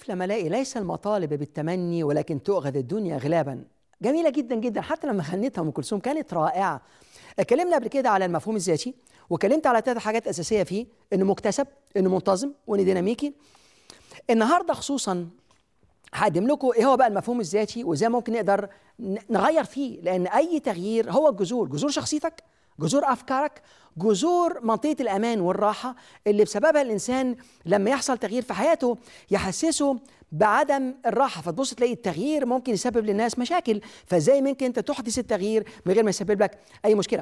عارف لما الاقي ليس المطالب بالتمني ولكن تؤخذ الدنيا غلابا جميله جدا جدا حتى لما غنيتها ام كلثوم كانت رائعه اتكلمنا قبل كده على المفهوم الذاتي وكلمت على ثلاث حاجات اساسيه فيه انه مكتسب انه منتظم وانه ديناميكي النهارده خصوصا هقدم لكم ايه هو بقى المفهوم الذاتي وازاي ممكن نقدر نغير فيه لان اي تغيير هو الجذور جذور شخصيتك جذور افكارك جذور منطقه الامان والراحه اللي بسببها الانسان لما يحصل تغيير في حياته يحسسه بعدم الراحه فتبص تلاقي التغيير ممكن يسبب للناس مشاكل فازاي ممكن انت تحدث التغيير من غير ما يسبب لك اي مشكله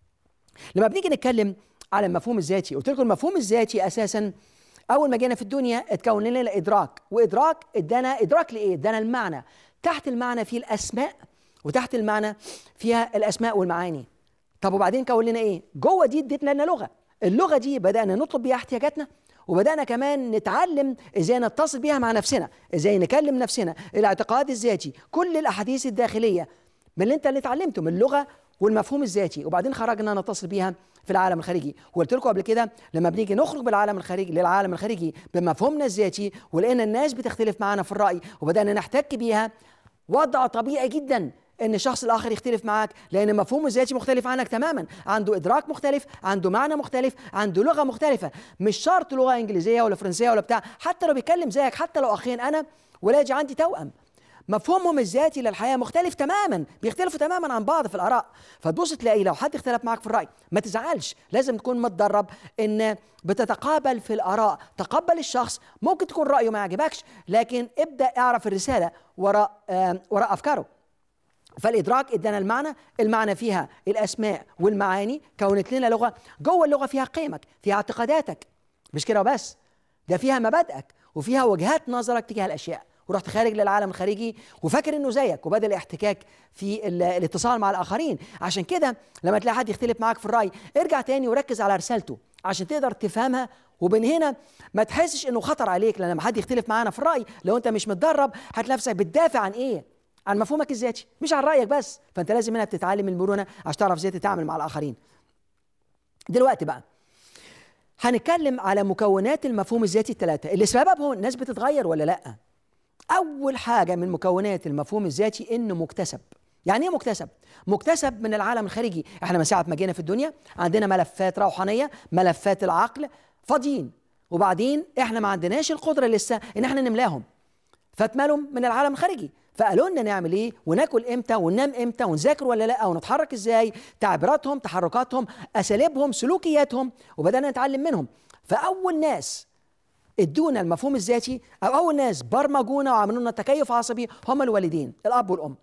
لما بنيجي نتكلم على المفهوم الذاتي قلت لكم المفهوم الذاتي اساسا اول ما جينا في الدنيا اتكون لنا الادراك وادراك ادانا ادراك لايه ادانا المعنى تحت المعنى في الاسماء وتحت المعنى فيها الاسماء والمعاني طب وبعدين كون لنا ايه جوه دي اديت لنا لغه اللغه دي بدانا نطلب بيها احتياجاتنا وبدانا كمان نتعلم ازاي نتصل بيها مع نفسنا ازاي نكلم نفسنا الاعتقاد الذاتي كل الاحاديث الداخليه من اللي انت اللي اتعلمته من اللغه والمفهوم الذاتي وبعدين خرجنا نتصل بيها في العالم الخارجي وقلت لكم قبل كده لما بنيجي نخرج بالعالم الخارجي للعالم الخارجي بمفهومنا الذاتي ولقينا الناس بتختلف معانا في الراي وبدانا نحتك بيها وضع طبيعي جدا ان الشخص الاخر يختلف معاك لان مفهومه الذاتي مختلف عنك تماما عنده ادراك مختلف عنده معنى مختلف عنده لغه مختلفه مش شرط لغه انجليزيه ولا فرنسيه ولا بتاع حتى لو بيتكلم زيك حتى لو اخين انا ولادي عندي توأم مفهومهم الذاتي للحياه مختلف تماما بيختلفوا تماما عن بعض في الاراء فتبص تلاقي لو حد اختلف معاك في الراي ما تزعلش لازم تكون متدرب ان بتتقابل في الاراء تقبل الشخص ممكن تكون رايه ما يعجبكش لكن ابدا اعرف الرساله وراء آه وراء افكاره فالادراك ادانا المعنى المعنى فيها الاسماء والمعاني كونت لنا لغه جوه اللغه فيها قيمك فيها اعتقاداتك مش كده وبس ده فيها مبادئك وفيها وجهات نظرك تجاه الاشياء ورحت خارج للعالم الخارجي وفاكر انه زيك وبدا الاحتكاك في الاتصال مع الاخرين عشان كده لما تلاقي حد يختلف معاك في الراي ارجع تاني وركز على رسالته عشان تقدر تفهمها ومن هنا ما تحسش انه خطر عليك لان لما حد يختلف معانا في الراي لو انت مش متدرب هتلاقي نفسك بتدافع عن ايه عن مفهومك الذاتي مش عن رايك بس فانت لازم هنا بتتعلم المرونه عشان تعرف ازاي تتعامل مع الاخرين دلوقتي بقى هنتكلم على مكونات المفهوم الذاتي الثلاثه اللي سببهم الناس بتتغير ولا لا اول حاجه من مكونات المفهوم الذاتي انه مكتسب يعني ايه مكتسب مكتسب من العالم الخارجي احنا من ساعه ما جينا في الدنيا عندنا ملفات روحانيه ملفات العقل فاضيين وبعدين احنا ما عندناش القدره لسه ان احنا نملاهم فاتملهم من العالم الخارجي فقالوا لنا نعمل ايه وناكل امتى وننام امتى ونذاكر ولا لا ونتحرك ازاي تعبيراتهم تحركاتهم اساليبهم سلوكياتهم وبدانا نتعلم منهم فاول ناس ادونا المفهوم الذاتي او اول ناس برمجونا وعملوا لنا تكيف عصبي هم الوالدين الاب والام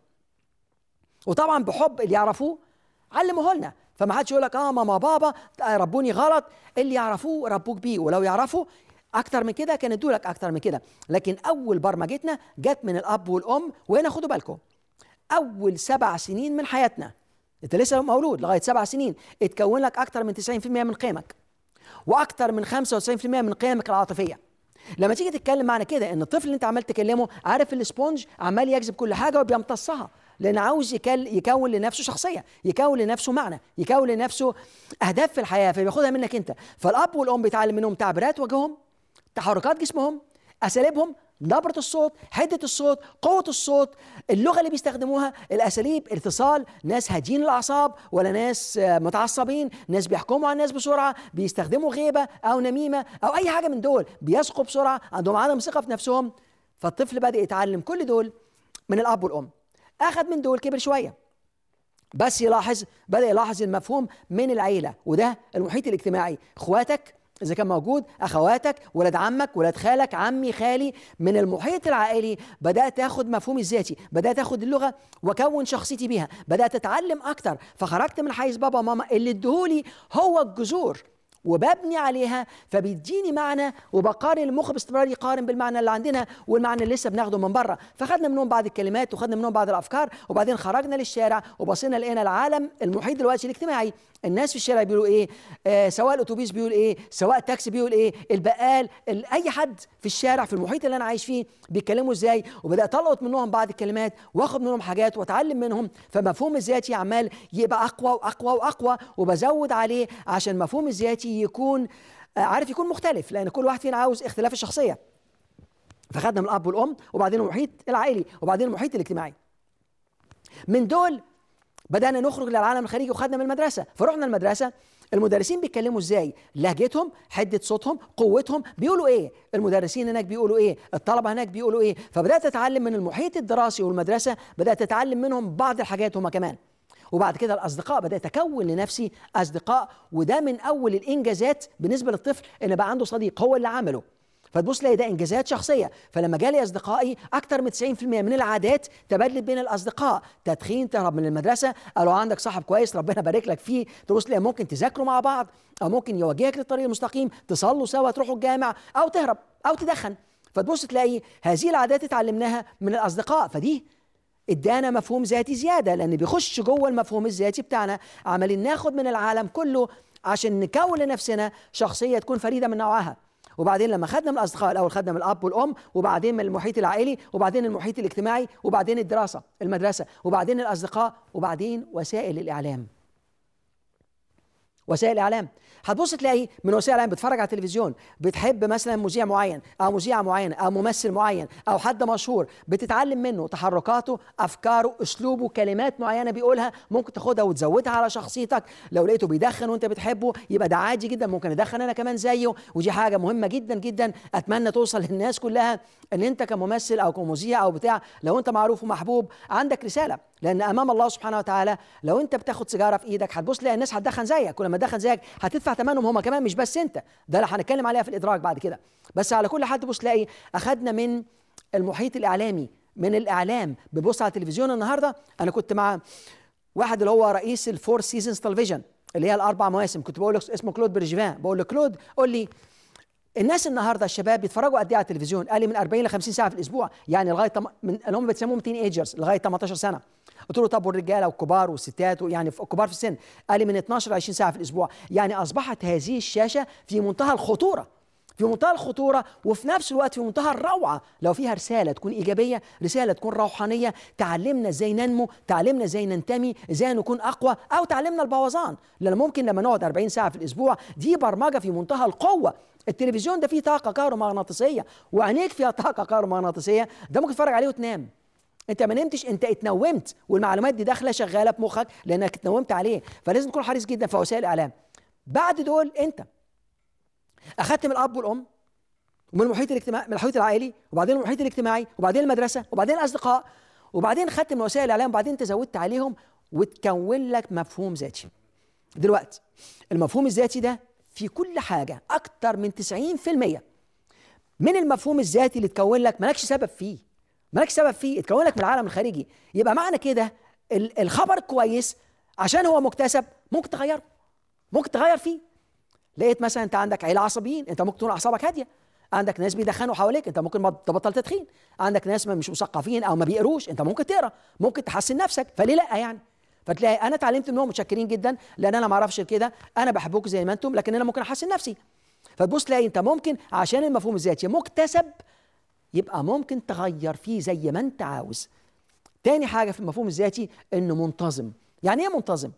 وطبعا بحب اللي يعرفوه علموه لنا فما حدش يقول لك اه ماما بابا ربوني غلط اللي يعرفوه ربوك بيه ولو يعرفوا اكتر من كده كان ادوا لك اكتر من كده لكن اول برمجتنا جت من الاب والام وهنا خدوا بالكم اول سبع سنين من حياتنا انت لسه مولود لغايه سبع سنين اتكون لك اكتر من 90% من قيمك واكتر من 95% من قيمك العاطفيه لما تيجي تتكلم معنى كده ان الطفل اللي انت عمال تكلمه عارف الاسبونج عمال يجذب كل حاجه وبيمتصها لان عاوز يكل يكون لنفسه شخصيه يكون لنفسه معنى يكون لنفسه اهداف في الحياه فبياخدها منك انت فالاب والام بيتعلم منهم تعبيرات وجههم تحركات جسمهم اساليبهم نبرة الصوت حدة الصوت قوة الصوت اللغة اللي بيستخدموها الأساليب الاتصال ناس هادين الأعصاب ولا ناس متعصبين ناس بيحكموا على الناس بسرعة بيستخدموا غيبة أو نميمة أو أي حاجة من دول بيثقوا بسرعة عندهم عدم ثقة في نفسهم فالطفل بدأ يتعلم كل دول من الأب والأم أخذ من دول كبر شوية بس يلاحظ بدأ يلاحظ المفهوم من العيلة وده المحيط الاجتماعي اخواتك إذا كان موجود أخواتك ولاد عمك ولاد خالك عمي خالي من المحيط العائلي بدأت أخذ مفهومي الذاتي بدأت أخذ اللغة وأكون شخصيتي بيها بدأت أتعلم أكتر فخرجت من حيز بابا وماما اللي ادهولي هو الجذور وببني عليها فبيديني معنى وبقارن المخ باستمرار يقارن بالمعنى اللي عندنا والمعنى اللي لسه بناخده من بره فخدنا منهم بعض الكلمات وخدنا منهم بعض الافكار وبعدين خرجنا للشارع وبصينا لقينا العالم المحيط دلوقتي الاجتماعي الناس في الشارع بيقولوا ايه آه سواء الاتوبيس بيقول ايه سواء التاكسي بيقول ايه البقال اي حد في الشارع في المحيط اللي انا عايش فيه بيتكلموا ازاي وبدات القط منهم بعض الكلمات واخد منهم حاجات واتعلم منهم فمفهوم الذاتي عمال يبقى اقوى واقوى واقوى وبزود عليه عشان مفهوم الذاتي يكون عارف يكون مختلف لان كل واحد فينا عاوز اختلاف الشخصيه فخدنا من الاب والام وبعدين المحيط العائلي وبعدين المحيط الاجتماعي من دول بدانا نخرج للعالم الخارجي وخدنا من المدرسه فرحنا المدرسه المدرسين بيتكلموا ازاي لهجتهم حده صوتهم قوتهم بيقولوا ايه المدرسين هناك بيقولوا ايه الطلبه هناك بيقولوا ايه فبدات اتعلم من المحيط الدراسي والمدرسه بدات اتعلم منهم بعض الحاجات هما كمان وبعد كده الاصدقاء بدات اكون لنفسي اصدقاء وده من اول الانجازات بالنسبه للطفل ان بقى عنده صديق هو اللي عمله فتبص تلاقي ده انجازات شخصيه فلما جالي اصدقائي اكتر من 90% من العادات تبادلت بين الاصدقاء تدخين تهرب من المدرسه قالوا عندك صاحب كويس ربنا يبارك لك فيه تبص تلاقي ممكن تذاكروا مع بعض او ممكن يوجهك للطريق المستقيم تصلوا سوا تروحوا الجامع او تهرب او تدخن فتبص تلاقي هذه العادات اتعلمناها من الاصدقاء فدي ادانا مفهوم ذاتي زياده لان بيخش جوه المفهوم الذاتي بتاعنا عمالين ناخد من العالم كله عشان نكون لنفسنا شخصيه تكون فريده من نوعها وبعدين لما خدنا من الاصدقاء الاول خدنا من الاب والام وبعدين من المحيط العائلي وبعدين المحيط الاجتماعي وبعدين الدراسه المدرسه وبعدين الاصدقاء وبعدين وسائل الاعلام وسائل الاعلام هتبص تلاقي من وسائل الاعلام بتتفرج على التلفزيون بتحب مثلا مذيع معين او مذيعه معينه او ممثل معين او حد مشهور بتتعلم منه تحركاته افكاره اسلوبه كلمات معينه بيقولها ممكن تاخدها وتزودها على شخصيتك لو لقيته بيدخن وانت بتحبه يبقى ده عادي جدا ممكن ادخن انا كمان زيه ودي حاجه مهمه جدا جدا اتمنى توصل للناس كلها ان انت كممثل او كمذيع او بتاع لو انت معروف ومحبوب عندك رساله لان امام الله سبحانه وتعالى لو انت بتاخد سيجاره في ايدك هتبص تلاقي الناس هتدخن زيك كل ما تدخن زيك هتدفع ثمنهم هم كمان مش بس انت ده اللي هنتكلم عليها في الادراك بعد كده بس على كل حال تبص تلاقي اخذنا من المحيط الاعلامي من الاعلام ببص على التلفزيون النهارده انا كنت مع واحد اللي هو رئيس الفور سيزونز تلفزيون اللي هي الاربع مواسم كنت بقول له اسمه كلود برجيفان بقول له كلود قول لي الناس النهارده الشباب بيتفرجوا قد ايه على التلفزيون؟ قال لي من 40 ل 50 ساعه في الاسبوع، يعني لغايه تم... من اللي هم بتسموهم تين ايجرز لغايه 18 سنه. قلت له طب والرجاله والكبار والستات يعني الكبار في السن؟ قال لي من 12 ل 20 ساعه في الاسبوع، يعني اصبحت هذه الشاشه في منتهى الخطوره. في منتهى الخطورة وفي نفس الوقت في منتهى الروعة لو فيها رسالة تكون إيجابية رسالة تكون روحانية تعلمنا إزاي ننمو تعلمنا إزاي ننتمي إزاي نكون أقوى أو تعلمنا البوظان لأن ممكن لما نقعد 40 ساعة في الأسبوع دي برمجة في منتهى القوة التلفزيون ده فيه طاقة كهرومغناطيسية وعينيك فيها طاقة كهرومغناطيسية ده ممكن تتفرج عليه وتنام انت ما نمتش انت اتنومت والمعلومات دي داخله شغاله في مخك لانك اتنومت عليه فلازم تكون حريص جدا في وسائل الاعلام بعد دول انت اخذت من الاب والام ومن المحيط الاجتماعي من المحيط العائلي وبعدين المحيط الاجتماعي وبعدين المدرسه وبعدين الاصدقاء وبعدين خدت من وسائل الاعلام وبعدين تزودت عليهم وتكون لك مفهوم ذاتي دلوقتي المفهوم الذاتي ده في كل حاجه اكتر من 90% من المفهوم الذاتي اللي تكون لك مالكش سبب فيه مالكش سبب فيه اتكون لك من العالم الخارجي يبقى معنى كده الخبر كويس عشان هو مكتسب ممكن تغيره ممكن تغير فيه لقيت مثلا انت عندك عيله عصبيين انت ممكن تكون اعصابك هاديه عندك ناس بيدخنوا حواليك انت ممكن تبطل تدخين عندك ناس مش مثقفين او ما بيقروش انت ممكن تقرا ممكن تحسن نفسك فليه لا يعني فتلاقي انا اتعلمت منهم متشكرين جدا لان انا ما اعرفش كده انا بحبكم زي ما انتم لكن انا ممكن احسن نفسي فتبص تلاقي انت ممكن عشان المفهوم الذاتي مكتسب يبقى ممكن تغير فيه زي ما انت عاوز تاني حاجه في المفهوم الذاتي انه منتظم يعني ايه منتظم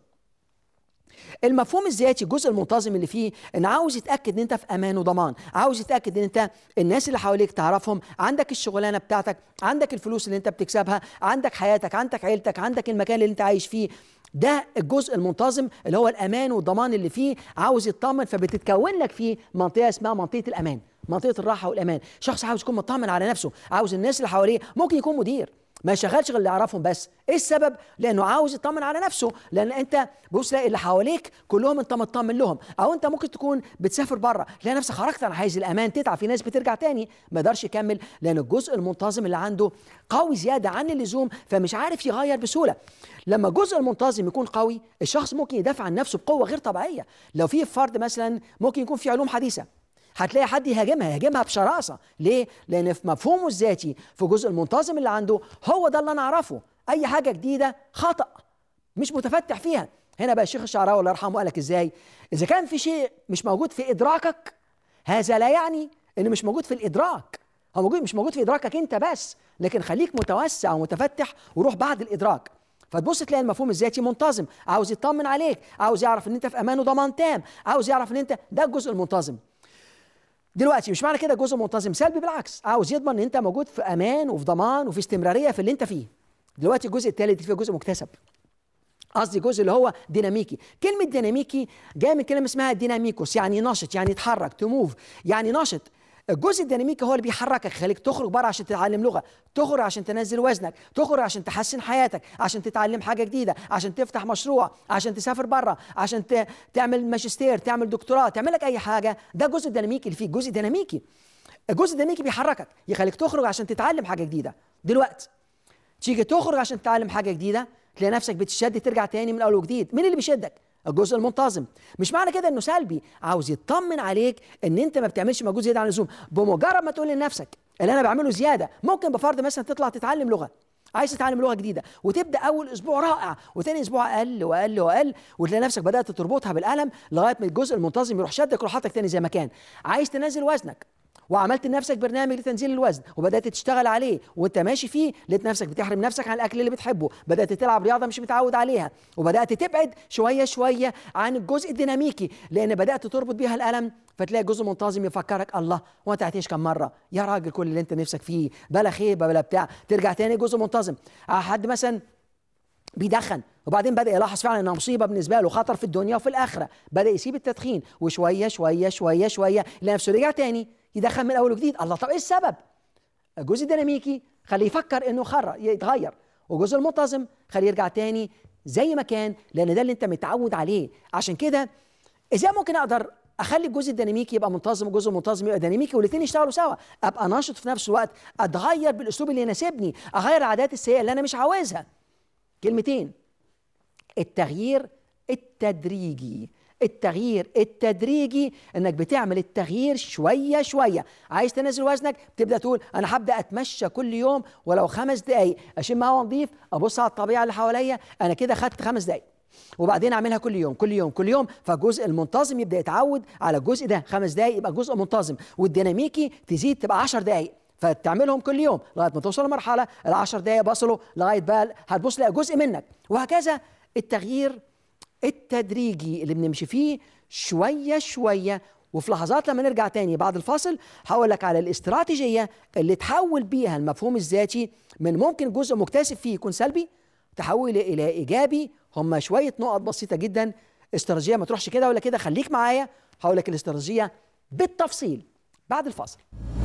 المفهوم الذاتي الجزء المنتظم اللي فيه ان عاوز يتاكد ان انت في امان وضمان عاوز يتاكد ان انت الناس اللي حواليك تعرفهم عندك الشغلانه بتاعتك عندك الفلوس اللي انت بتكسبها عندك حياتك عندك عيلتك عندك المكان اللي انت عايش فيه ده الجزء المنتظم اللي هو الامان والضمان اللي فيه عاوز يطمن فبتتكون لك فيه منطقه اسمها منطقه الامان منطقه الراحه والامان شخص عاوز يكون مطمن على نفسه عاوز الناس اللي حواليه ممكن يكون مدير ما يشغلش غير اللي يعرفهم بس ايه السبب لانه عاوز يطمن على نفسه لان انت بص تلاقي اللي حواليك كلهم انت مطمن لهم او انت ممكن تكون بتسافر بره تلاقي نفسك خرجت عن حيز الامان تتعب في ناس بترجع تاني ما يقدرش يكمل لان الجزء المنتظم اللي عنده قوي زياده عن اللزوم فمش عارف يغير بسهوله لما الجزء المنتظم يكون قوي الشخص ممكن يدافع عن نفسه بقوه غير طبيعيه لو في فرد مثلا ممكن يكون في علوم حديثه هتلاقي حد يهاجمها يهاجمها بشراسة ليه؟ لأن في مفهومه الذاتي في الجزء المنتظم اللي عنده هو ده اللي أنا أعرفه أي حاجة جديدة خطأ مش متفتح فيها هنا بقى الشيخ الشعراوي الله يرحمه قال لك إزاي إذا كان في شيء مش موجود في إدراكك هذا لا يعني إنه مش موجود في الإدراك هو موجود مش موجود في إدراكك أنت بس لكن خليك متوسع ومتفتح وروح بعد الإدراك فتبص تلاقي المفهوم الذاتي منتظم عاوز يطمن عليك عاوز يعرف ان انت في امان وضمان تام عاوز يعرف ان انت ده الجزء المنتظم دلوقتي مش معنى كده جزء منتظم سلبي بالعكس عاوز يضمن ان انت موجود في امان وفي ضمان وفي استمراريه في اللي انت فيه دلوقتي الجزء الثالث فيه جزء مكتسب قصدي جزء اللي هو ديناميكي كلمه ديناميكي جايه من كلمه اسمها ديناميكوس يعني نشط يعني يتحرك تموف يعني نشط الجزء الديناميكي هو اللي بيحركك يخليك تخرج بره عشان تتعلم لغه تخرج عشان تنزل وزنك تخرج عشان تحسن حياتك عشان تتعلم حاجه جديده عشان تفتح مشروع عشان تسافر بره عشان ت... تعمل ماجستير تعمل دكتوراه تعمل لك اي حاجه ده الجزء الديناميكي اللي فيه جزء ديناميكي الجزء الديناميكي بيحركك يخليك تخرج عشان تتعلم حاجه جديده دلوقتي تيجي تخرج عشان تتعلم حاجه جديده تلاقي نفسك بتشد ترجع تاني من اول وجديد مين اللي بيشدك الجزء المنتظم مش معنى كده انه سلبي عاوز يطمن عليك ان انت ما بتعملش مجهود زياده عن اللزوم بمجرد ما تقول لنفسك اللي انا بعمله زياده ممكن بفرض مثلا تطلع تتعلم لغه عايز تتعلم لغه جديده وتبدا اول اسبوع رائع وتاني اسبوع اقل واقل واقل وتلاقي نفسك بدات تربطها بالقلم لغايه ما الجزء المنتظم يروح شدك يروح حاطك تاني زي ما كان عايز تنزل وزنك وعملت لنفسك برنامج لتنزيل الوزن وبدات تشتغل عليه وانت ماشي فيه لقيت نفسك بتحرم نفسك عن الاكل اللي بتحبه بدات تلعب رياضه مش متعود عليها وبدات تبعد شويه شويه عن الجزء الديناميكي لان بدات تربط بيها الالم فتلاقي جزء منتظم يفكرك الله وانت هتعيش كم مره يا راجل كل اللي انت نفسك فيه بلا خيبه بلا بتاع ترجع تاني جزء منتظم حد مثلا بيدخن وبعدين بدا يلاحظ فعلا انها مصيبه بالنسبه له خطر في الدنيا وفي الاخره بدا يسيب التدخين وشويه شويه شويه شويه يلاقي نفسه رجع تاني يدخن من اول وجديد الله طب ايه السبب الجزء الديناميكي خليه يفكر انه خر يتغير والجزء المنتظم خليه يرجع تاني زي ما كان لان ده اللي انت متعود عليه عشان كده ازاي ممكن اقدر اخلي الجزء الديناميكي يبقى منتظم والجزء المنتظم يبقى ديناميكي والاثنين يشتغلوا سوا ابقى ناشط في نفس الوقت اتغير بالاسلوب اللي يناسبني اغير العادات السيئه اللي انا مش عاوزها كلمتين التغيير التدريجي التغيير التدريجي انك بتعمل التغيير شويه شويه عايز تنزل وزنك تبدا تقول انا هبدا اتمشى كل يوم ولو خمس دقائق اشم هوا نظيف ابص على الطبيعه اللي حواليا انا كده خدت خمس دقائق وبعدين اعملها كل يوم كل يوم كل يوم فالجزء المنتظم يبدا يتعود على الجزء ده خمس دقائق يبقى جزء منتظم والديناميكي تزيد تبقى 10 دقائق فتعملهم كل يوم لغايه ما توصل لمرحله ال 10 دقائق بصلوا لغايه بقى هتبص لها جزء منك وهكذا التغيير التدريجي اللي بنمشي فيه شوية شوية وفي لحظات لما نرجع تاني بعد الفاصل هقول لك على الاستراتيجية اللي تحول بيها المفهوم الذاتي من ممكن جزء مكتسب فيه يكون سلبي تحوله إلى إيجابي هم شوية نقط بسيطة جدا استراتيجية ما تروحش كده ولا كده خليك معايا هقول لك الاستراتيجية بالتفصيل بعد الفاصل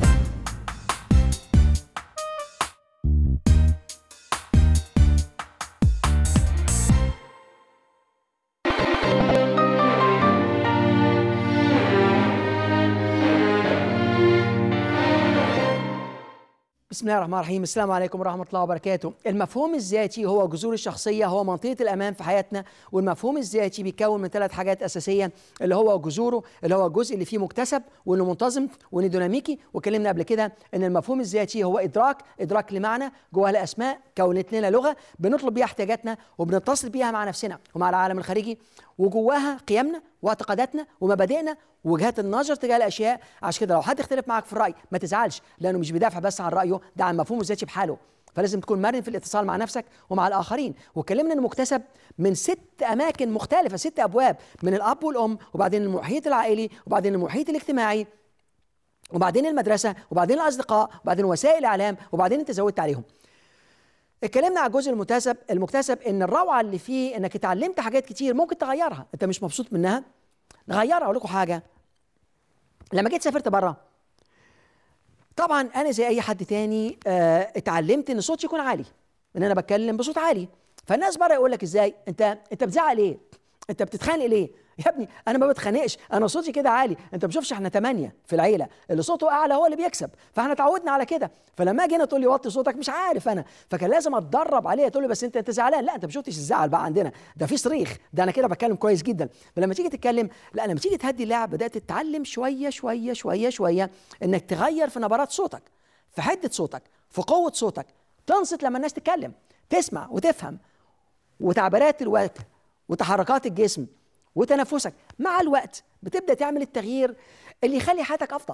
بسم الله الرحمن الرحيم السلام عليكم ورحمة الله وبركاته المفهوم الذاتي هو جذور الشخصية هو منطقة الأمان في حياتنا والمفهوم الذاتي بيتكون من ثلاث حاجات أساسية اللي هو جذوره اللي هو الجزء اللي فيه مكتسب وإنه منتظم وإنه ديناميكي وكلمنا قبل كده إن المفهوم الذاتي هو إدراك إدراك لمعنى جواها الأسماء كونت لنا لغة بنطلب بيها احتياجاتنا وبنتصل بيها مع نفسنا ومع العالم الخارجي وجواها قيمنا واعتقاداتنا ومبادئنا ووجهات النظر تجاه الاشياء عشان كده لو حد اختلف معاك في الراي ما تزعلش لانه مش بيدافع بس عن رايه ده عن مفهومه الذاتي بحاله فلازم تكون مرن في الاتصال مع نفسك ومع الاخرين واتكلمنا انه مكتسب من ست اماكن مختلفه ست ابواب من الاب والام وبعدين المحيط العائلي وبعدين المحيط الاجتماعي وبعدين المدرسه وبعدين الاصدقاء وبعدين وسائل الاعلام وبعدين انت زودت عليهم اتكلمنا على الجزء المكتسب المكتسب ان الروعه اللي فيه انك اتعلمت حاجات كتير ممكن تغيرها انت مش مبسوط منها نغيرها اقول لكم حاجه لما جيت سافرت بره طبعا انا زي اي حد تاني اه اتعلمت ان صوتي يكون عالي ان انا بتكلم بصوت عالي فالناس بره يقول لك ازاي انت انت بتزعل ايه انت بتتخانق ليه يا ابني انا ما بتخانقش انا صوتي كده عالي انت ما بتشوفش احنا ثمانيه في العيله اللي صوته اعلى هو اللي بيكسب فاحنا اتعودنا على كده فلما اجي هنا تقول لي وطي صوتك مش عارف انا فكان لازم اتدرب عليه تقول لي بس انت انت زعلان لا انت ما شفتش الزعل بقى عندنا ده في صريخ ده انا كده بتكلم كويس جدا فلما تيجي تتكلم لا لما تيجي تهدي اللعب بدات تتعلم شويه شويه شويه شويه انك تغير في نبرات صوتك في حده صوتك في قوه صوتك تنصت لما الناس تتكلم تسمع وتفهم وتعبيرات الوجه وتحركات الجسم وتنفسك مع الوقت بتبدا تعمل التغيير اللي يخلي حياتك افضل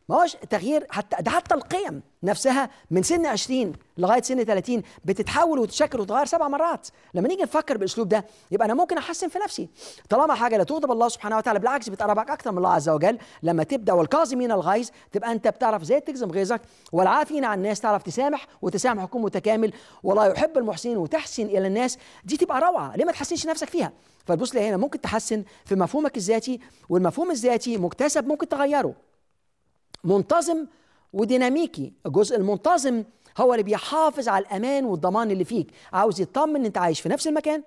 ما هوش تغيير حتى ده حتى القيم نفسها من سن 20 لغايه سن 30 بتتحول وتتشكل وتتغير سبع مرات لما نيجي نفكر بالاسلوب ده يبقى انا ممكن احسن في نفسي طالما حاجه لا تغضب الله سبحانه وتعالى بالعكس بتقربك اكثر من الله عز وجل لما تبدا والكاظمين الغيظ تبقى انت بتعرف ازاي تجزم غيظك والعافين عن الناس تعرف تسامح وتسامح يكون متكامل والله يحب المحسنين وتحسن الى الناس دي تبقى روعه ليه ما تحسنش نفسك فيها فتبص لي هنا ممكن تحسن في مفهومك الذاتي والمفهوم الذاتي مكتسب ممكن تغيره منتظم وديناميكي الجزء المنتظم هو اللي بيحافظ على الامان والضمان اللي فيك عاوز يطمن ان انت عايش في نفس المكان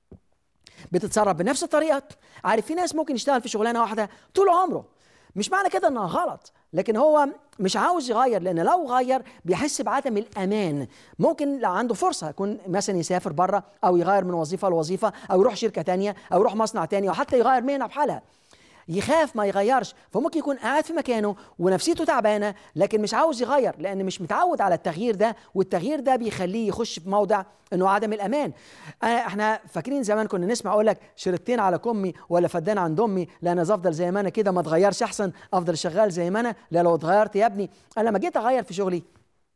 بتتصرف بنفس الطريقه عارف في ناس ممكن يشتغل في شغلانه واحده طول عمره مش معنى كده انها غلط لكن هو مش عاوز يغير لان لو غير بيحس بعدم الامان ممكن لو عنده فرصه يكون مثلا يسافر بره او يغير من وظيفه لوظيفه او يروح شركه تانية او يروح مصنع تاني او حتى يغير مهنه بحالها يخاف ما يغيرش فممكن يكون قاعد في مكانه ونفسيته تعبانه لكن مش عاوز يغير لان مش متعود على التغيير ده والتغيير ده بيخليه يخش في موضع انه عدم الامان احنا فاكرين زمان كنا نسمع اقول لك شريطتين على كمي ولا فدان عند امي لا انا افضل زي ما انا كده ما اتغيرش احسن افضل شغال زي ما انا لا لو اتغيرت يا ابني انا لما جيت اغير في شغلي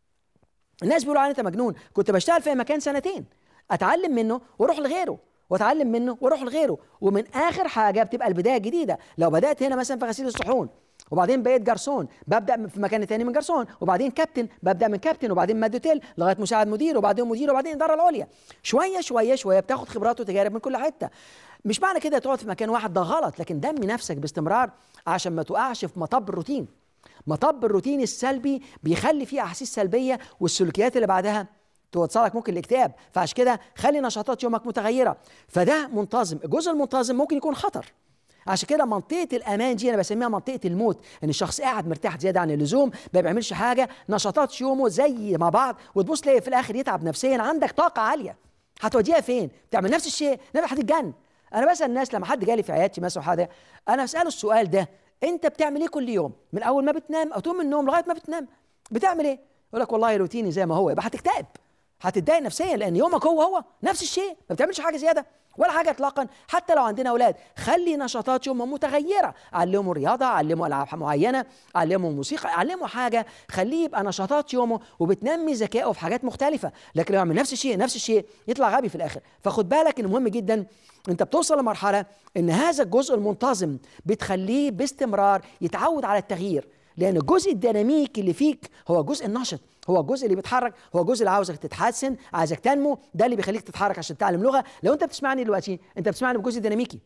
الناس بيقولوا علي انت مجنون كنت بشتغل في مكان سنتين اتعلم منه واروح لغيره واتعلم منه واروح لغيره ومن اخر حاجه بتبقى البدايه الجديده لو بدات هنا مثلا في غسيل الصحون وبعدين بقيت جرسون ببدا في مكان تاني من جرسون وبعدين كابتن ببدا من كابتن وبعدين مادوتيل لغايه مساعد مدير وبعدين مدير وبعدين الاداره العليا شويه شويه شويه بتاخد خبرات وتجارب من كل حته مش معنى كده تقعد في مكان واحد ده غلط لكن دمي نفسك باستمرار عشان ما تقعش في مطب الروتين مطب الروتين السلبي بيخلي فيه احاسيس سلبيه والسلوكيات اللي بعدها توصلك ممكن الاكتئاب فعشان كده خلي نشاطات يومك متغيره فده منتظم الجزء المنتظم ممكن يكون خطر عشان كده منطقه الامان دي انا بسميها منطقه الموت ان الشخص قاعد مرتاح زياده عن اللزوم ما بيعملش حاجه نشاطات يومه زي ما بعض وتبص تلاقي في الاخر يتعب نفسيا عندك طاقه عاليه هتوديها فين تعمل نفس الشيء نبقى هتتجن انا بسال الناس لما حد جالي في عيادتي مثلا حاجه انا اساله السؤال ده انت بتعمل ايه كل يوم من اول ما بتنام او تقوم من النوم لغايه ما بتنام بتعمل ايه يقول لك والله روتيني زي ما هو يبقى هتكتئب هتتضايق نفسيا لان يومك هو هو نفس الشيء ما بتعملش حاجه زياده ولا حاجه اطلاقا حتى لو عندنا اولاد خلي نشاطات يومهم متغيره علموا رياضه علموا العاب معينه علموا موسيقى علموا حاجه خليه يبقى نشاطات يومه وبتنمي ذكائه في حاجات مختلفه لكن لو يعمل نفس الشيء نفس الشيء يطلع غبي في الاخر فخد بالك انه مهم جدا انت بتوصل لمرحله ان هذا الجزء المنتظم بتخليه باستمرار يتعود على التغيير لان الجزء الديناميكي اللي فيك هو الجزء النشط هو الجزء اللي بيتحرك هو الجزء اللي عاوزك تتحسن عايزك تنمو ده اللي بيخليك تتحرك عشان تتعلم لغه لو انت بتسمعني دلوقتي انت بتسمعني بجزء ديناميكي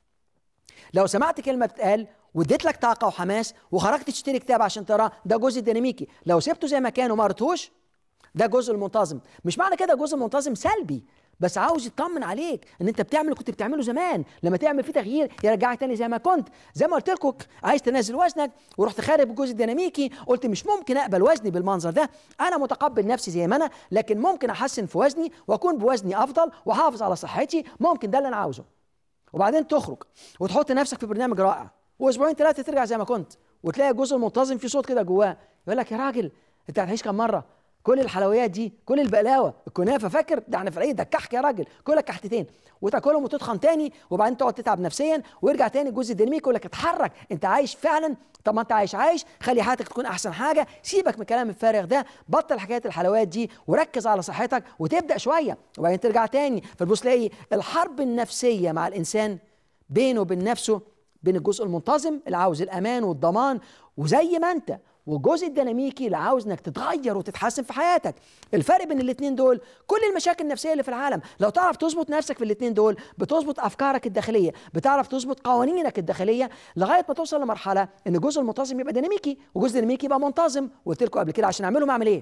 لو سمعت كلمه بتقال واديت لك طاقه وحماس وخرجت تشتري كتاب عشان تقراه ده جزء ديناميكي لو سبته زي ما كان وما قريتهوش ده جزء المنتظم مش معنى كده جزء منتظم سلبي بس عاوز يطمن عليك ان انت بتعمل اللي كنت بتعمله زمان لما تعمل فيه تغيير يرجعك تاني زي ما كنت زي ما قلت لكم عايز تنزل وزنك ورحت خارب الجزء الديناميكي قلت مش ممكن اقبل وزني بالمنظر ده انا متقبل نفسي زي ما انا لكن ممكن احسن في وزني واكون بوزني افضل واحافظ على صحتي ممكن ده اللي انا عاوزه وبعدين تخرج وتحط نفسك في برنامج رائع واسبوعين ثلاثه ترجع زي ما كنت وتلاقي الجزء المنتظم في صوت كده جواه يقول لك يا راجل انت هتعيش كم مره كل الحلويات دي كل البقلاوه الكنافه فاكر ده احنا في العيد ده الكحك يا راجل كلك كحتتين وتاكلهم وتتخن تاني وبعدين تقعد تتعب نفسيا ويرجع تاني الجزء الديناميكي يقول لك اتحرك انت عايش فعلا طب ما انت عايش عايش خلي حياتك تكون احسن حاجه سيبك من الكلام الفارغ ده بطل حكايه الحلويات دي وركز على صحتك وتبدا شويه وبعدين ترجع تاني فتبص تلاقي الحرب النفسيه مع الانسان بينه وبين نفسه بين الجزء المنتظم اللي عاوز الامان والضمان وزي ما انت والجزء الديناميكي اللي عاوز انك تتغير وتتحسن في حياتك الفرق بين الاثنين دول كل المشاكل النفسيه اللي في العالم لو تعرف تظبط نفسك في الاثنين دول بتظبط افكارك الداخليه بتعرف تظبط قوانينك الداخليه لغايه ما توصل لمرحله ان الجزء المنتظم يبقى ديناميكي والجزء الديناميكي يبقى منتظم وقلت لكم قبل كده عشان اعمله ما اعمل ايه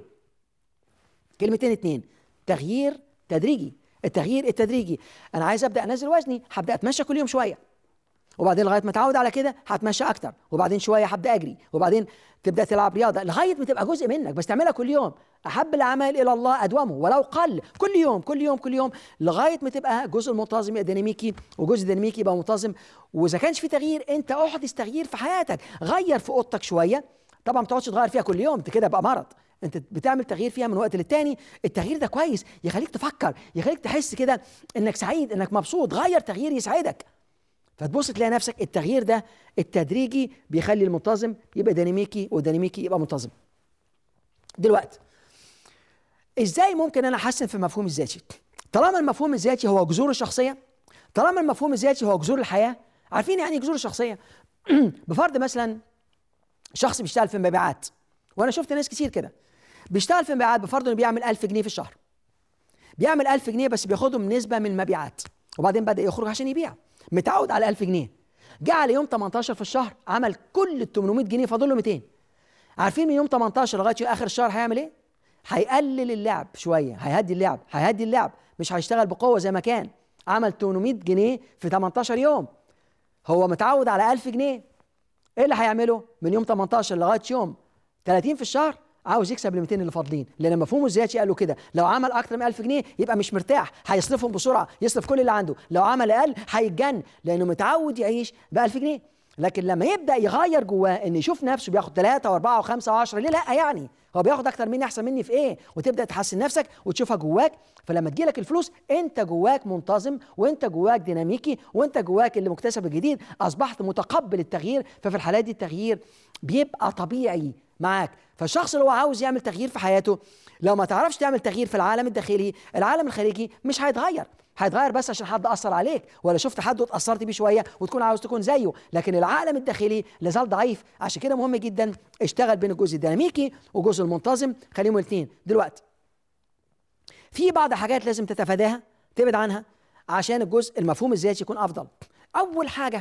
كلمتين اتنين تغيير تدريجي التغيير التدريجي انا عايز ابدا انزل وزني هبدا اتمشى كل يوم شويه وبعدين لغايه ما اتعود على كده هتمشى اكتر وبعدين شويه هبدا اجري وبعدين تبدا تلعب رياضه لغايه ما تبقى جزء منك بس تعملها كل يوم احب الاعمال الى الله ادومه ولو قل كل يوم كل يوم كل يوم لغايه ما تبقى جزء منتظم يبقى ديناميكي وجزء ديناميكي يبقى منتظم واذا كانش في تغيير انت احدث تغيير في حياتك غير في اوضتك شويه طبعا ما تقعدش تغير فيها كل يوم انت كده بقى مرض انت بتعمل تغيير فيها من وقت للتاني التغيير ده كويس يخليك تفكر يخليك تحس كده انك سعيد انك مبسوط غير تغيير يسعدك فتبص تلاقي نفسك التغيير ده التدريجي بيخلي المنتظم يبقى ديناميكي وديناميكي يبقى منتظم دلوقتي ازاي ممكن انا احسن في المفهوم الذاتي طالما المفهوم الذاتي هو جذور الشخصيه طالما المفهوم الذاتي هو جذور الحياه عارفين يعني جذور الشخصيه بفرض مثلا شخص بيشتغل في المبيعات وانا شفت ناس كتير كده بيشتغل في المبيعات بفرض انه بيعمل 1000 جنيه في الشهر بيعمل 1000 جنيه بس بياخدهم نسبه من المبيعات وبعدين بدا يخرج عشان يبيع متعود على 1000 جنيه جه على يوم 18 في الشهر عمل كل ال 800 جنيه فاضل له 200 عارفين من يوم 18 لغايه اخر الشهر هيعمل ايه؟ هيقلل اللعب شويه هيهدي اللعب هيهدي اللعب مش هيشتغل بقوه زي ما كان عمل 800 جنيه في 18 يوم هو متعود على 1000 جنيه ايه اللي هيعمله من يوم 18 لغايه يوم 30 في الشهر عاوز يكسب ال 200 اللي فاضلين لان مفهومه الذاتي قال له كده لو عمل اكتر من 1000 جنيه يبقى مش مرتاح هيصرفهم بسرعه يصرف كل اللي عنده لو عمل اقل هيتجن لانه متعود يعيش ب 1000 جنيه لكن لما يبدا يغير جواه ان يشوف نفسه بياخد 3 و4 و5 و10 ليه لا يعني هو بياخد اكتر مني احسن مني في ايه وتبدا تحسن نفسك وتشوفها جواك فلما تجيلك الفلوس انت جواك منتظم وانت جواك ديناميكي وانت جواك اللي مكتسب الجديد اصبحت متقبل التغيير ففي الحالات دي التغيير بيبقى طبيعي معاك فالشخص اللي هو عاوز يعمل تغيير في حياته لو ما تعرفش تعمل تغيير في العالم الداخلي العالم الخارجي مش هيتغير هيتغير بس عشان حد اثر عليك ولا شفت حد واتاثرت بيه شويه وتكون عاوز تكون زيه لكن العالم الداخلي لازال ضعيف عشان كده مهم جدا اشتغل بين الجزء الديناميكي والجزء المنتظم خليهم الاثنين دلوقتي في بعض الحاجات لازم تتفاداها تبعد عنها عشان الجزء المفهوم الذاتي يكون افضل اول حاجه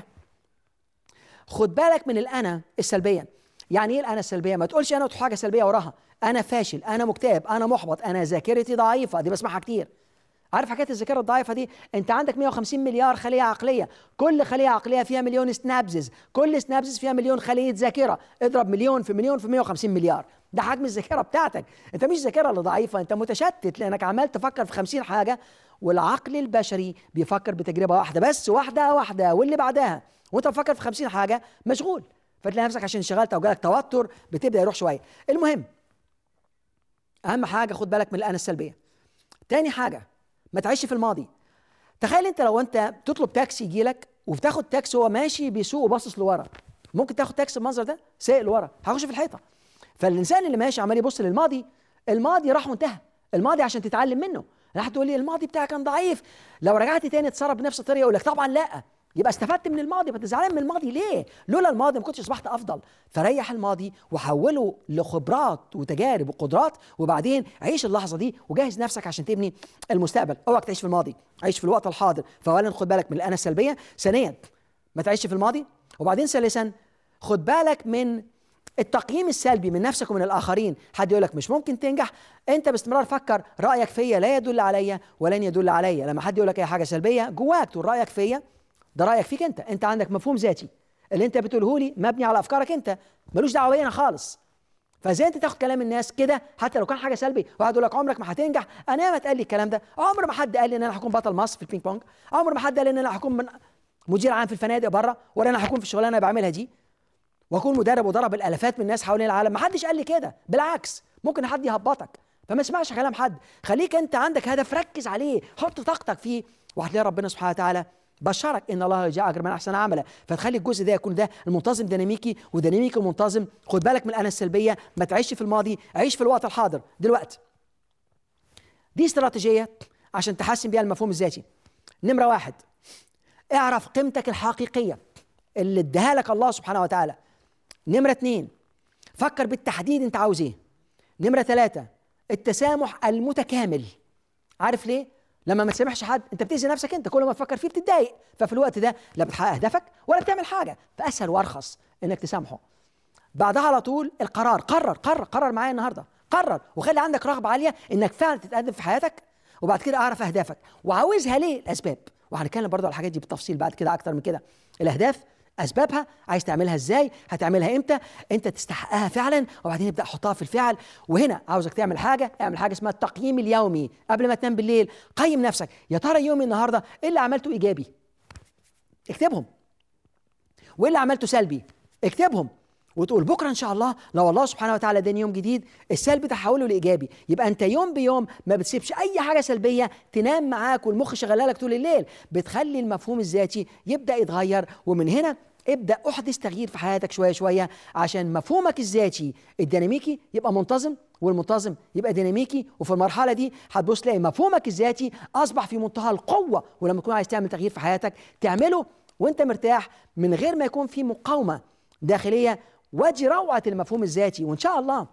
خد بالك من الانا السلبيه يعني ايه الانا السلبيه ما تقولش انا حاجه سلبيه وراها انا فاشل انا مكتئب انا محبط انا ذاكرتي ضعيفه دي بسمعها كتير عارف حكايه الذاكره الضعيفه دي انت عندك 150 مليار خليه عقليه كل خليه عقليه فيها مليون سنابزز كل سنابزز فيها مليون خليه ذاكره اضرب مليون في مليون في 150 مليار ده حجم الذاكره بتاعتك انت مش ذاكره اللي ضعيفه انت متشتت لانك عمال تفكر في 50 حاجه والعقل البشري بيفكر بتجربه واحده بس واحده واحده واللي بعدها وانت بتفكر في 50 حاجه مشغول فتلاقي نفسك عشان انشغلت او جالك توتر بتبدا يروح شويه المهم اهم حاجه خد بالك من الانا السلبيه تاني حاجه ما تعيش في الماضي تخيل انت لو انت تطلب تاكسي يجي لك وبتاخد تاكسي وهو ماشي بيسوق وباصص لورا ممكن تاخد تاكسي بالمنظر ده سايق لورا هخش في الحيطه فالانسان اللي ماشي عمال يبص للماضي الماضي راح وانتهى الماضي عشان تتعلم منه راح تقول لي الماضي بتاعك كان ضعيف لو رجعت تاني تتصرف بنفس الطريقه يقول لك طبعا لا يبقى استفدت من الماضي فانت زعلان من الماضي ليه؟ لولا الماضي ما كنتش اصبحت افضل فريح الماضي وحوله لخبرات وتجارب وقدرات وبعدين عيش اللحظه دي وجهز نفسك عشان تبني المستقبل اوعك تعيش في الماضي عيش في الوقت الحاضر فاولا خد بالك من الانا السلبيه ثانيا ما تعيش في الماضي وبعدين ثالثا خد بالك من التقييم السلبي من نفسك ومن الاخرين حد يقول لك مش ممكن تنجح انت باستمرار فكر رايك فيا لا يدل عليا ولن يدل عليا لما حد يقول لك اي حاجه سلبيه جواك تقول رايك فيا ده رايك فيك انت انت عندك مفهوم ذاتي اللي انت بتقوله لي مبني على افكارك انت ملوش دعوه بيا انا خالص فازاي انت تاخد كلام الناس كده حتى لو كان حاجه سلبي واحد يقول لك عمرك ما هتنجح انا ما اتقال لي الكلام ده عمر ما حد قال لي ان انا هكون بطل مصر في البينج بونج عمر ما حد قال لي ان انا هكون من مدير عام في الفنادق بره ولا انا هكون في الشغلانه اللي بعملها دي واكون مدرب وضرب الالافات من الناس حوالين العالم ما حدش قال لي كده بالعكس ممكن حد يهبطك فما اسمعش كلام حد خليك انت عندك هدف ركز عليه حط طاقتك فيه وهتلاقي ربنا سبحانه وتعالى بشرك ان الله يجزي اجر من احسن عملا فتخلي الجزء ده يكون ده المنتظم ديناميكي وديناميكي منتظم خد بالك من الانا السلبيه ما تعيش في الماضي عيش في الوقت الحاضر دلوقتي دي استراتيجيه عشان تحسن بيها المفهوم الذاتي نمره واحد اعرف قيمتك الحقيقيه اللي اداها لك الله سبحانه وتعالى نمره اتنين فكر بالتحديد انت عاوز ايه نمره ثلاثه التسامح المتكامل عارف ليه لما ما تسامحش حد انت بتاذي نفسك انت كل ما تفكر فيه بتتضايق ففي الوقت ده لا بتحقق اهدافك ولا بتعمل حاجه فاسهل وارخص انك تسامحه بعدها على طول القرار قرر قرر قرر معايا النهارده قرر وخلي عندك رغبه عاليه انك فعلا تتقدم في حياتك وبعد كده اعرف اهدافك وعاوزها ليه الاسباب وهنتكلم برضو على الحاجات دي بالتفصيل بعد كده اكتر من كده الاهداف اسبابها عايز تعملها ازاي هتعملها امتى انت تستحقها فعلا وبعدين ابدا حطها في الفعل وهنا عاوزك تعمل حاجه اعمل حاجه اسمها التقييم اليومي قبل ما تنام بالليل قيم نفسك يا ترى يومي النهارده ايه اللي عملته ايجابي اكتبهم وايه اللي عملته سلبي اكتبهم وتقول بكره ان شاء الله لو الله سبحانه وتعالى اداني يوم جديد السلبي تحوله لايجابي يبقى انت يوم بيوم ما بتسيبش اي حاجه سلبيه تنام معاك والمخ شغال لك طول الليل بتخلي المفهوم الذاتي يبدا يتغير ومن هنا ابدا احدث تغيير في حياتك شويه شويه عشان مفهومك الذاتي الديناميكي يبقى منتظم والمنتظم يبقى ديناميكي وفي المرحله دي هتبص تلاقي مفهومك الذاتي اصبح في منتهى القوه ولما تكون عايز تعمل تغيير في حياتك تعمله وانت مرتاح من غير ما يكون في مقاومه داخليه وادي روعه المفهوم الذاتي وان شاء الله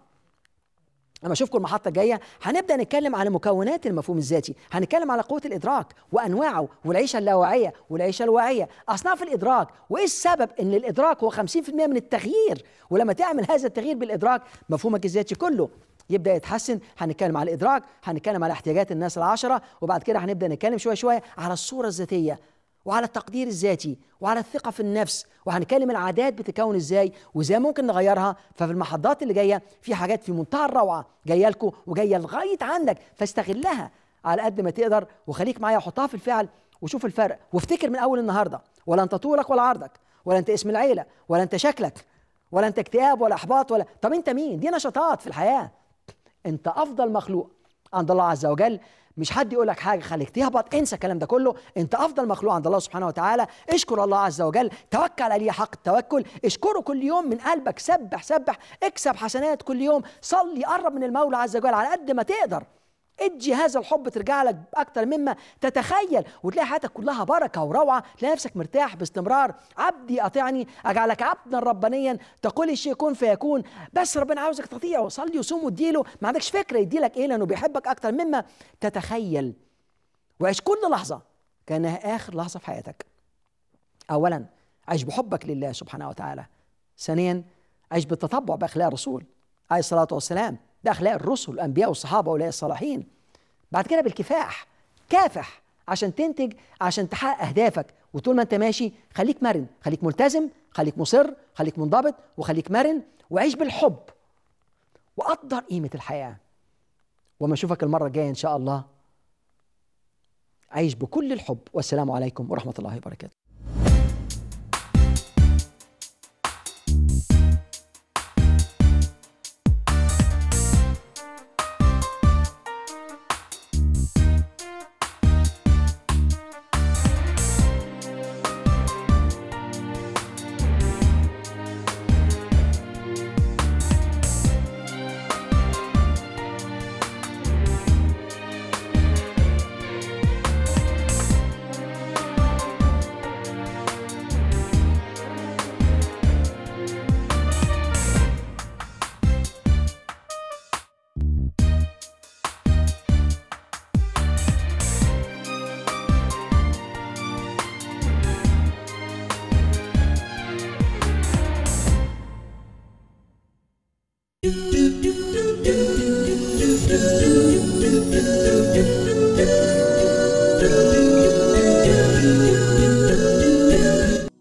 لما اشوفكم المحطه الجايه هنبدا نتكلم على مكونات المفهوم الذاتي هنتكلم على قوه الادراك وانواعه والعيشه اللاواعيه والعيشه الواعيه اصناف الادراك وايه السبب ان الادراك هو 50% من التغيير ولما تعمل هذا التغيير بالادراك مفهومك الذاتي كله يبدا يتحسن هنتكلم على الادراك هنتكلم على احتياجات الناس العشره وبعد كده هنبدا نتكلم شويه شويه على الصوره الذاتيه وعلى التقدير الذاتي وعلى الثقة في النفس وهنتكلم العادات بتتكون ازاي وازاي ممكن نغيرها ففي المحاضرات اللي جاية في حاجات في منتهى الروعة جاية لكم وجاية لغاية عندك فاستغلها على قد ما تقدر وخليك معايا وحطها في الفعل وشوف الفرق وافتكر من اول النهارده ولا انت طولك ولا عرضك ولا انت اسم العيلة ولا انت شكلك ولا انت اكتئاب ولا احباط ولا طب انت مين دي نشاطات في الحياة انت افضل مخلوق عند الله عز وجل مش حد يقول لك حاجه خليك تهبط انسى الكلام ده كله انت افضل مخلوق عند الله سبحانه وتعالى اشكر الله عز وجل توكل عليه حق التوكل اشكره كل يوم من قلبك سبح سبح اكسب حسنات كل يوم صلي قرب من المولى عز وجل على قد ما تقدر ادي هذا الحب ترجع لك اكتر مما تتخيل وتلاقي حياتك كلها بركه وروعه تلاقي نفسك مرتاح باستمرار عبدي اطيعني اجعلك عبدا ربانيا تقول الشيء كن فيكون بس ربنا عاوزك تطيع وصلي وصوم واديله ما عندكش فكره يديلك ايه لانه بيحبك اكتر مما تتخيل وعيش كل لحظه كانها اخر لحظه في حياتك اولا عيش بحبك لله سبحانه وتعالى ثانيا عيش بالتطبع باخلاق الرسول عليه الصلاه والسلام ده اخلاق الرسل الانبياء والصحابه واولياء الصالحين بعد كده بالكفاح كافح عشان تنتج عشان تحقق اهدافك وطول ما انت ماشي خليك مرن خليك ملتزم خليك مصر خليك منضبط وخليك مرن وعيش بالحب وقدر قيمه الحياه وما اشوفك المره الجايه ان شاء الله عيش بكل الحب والسلام عليكم ورحمه الله وبركاته do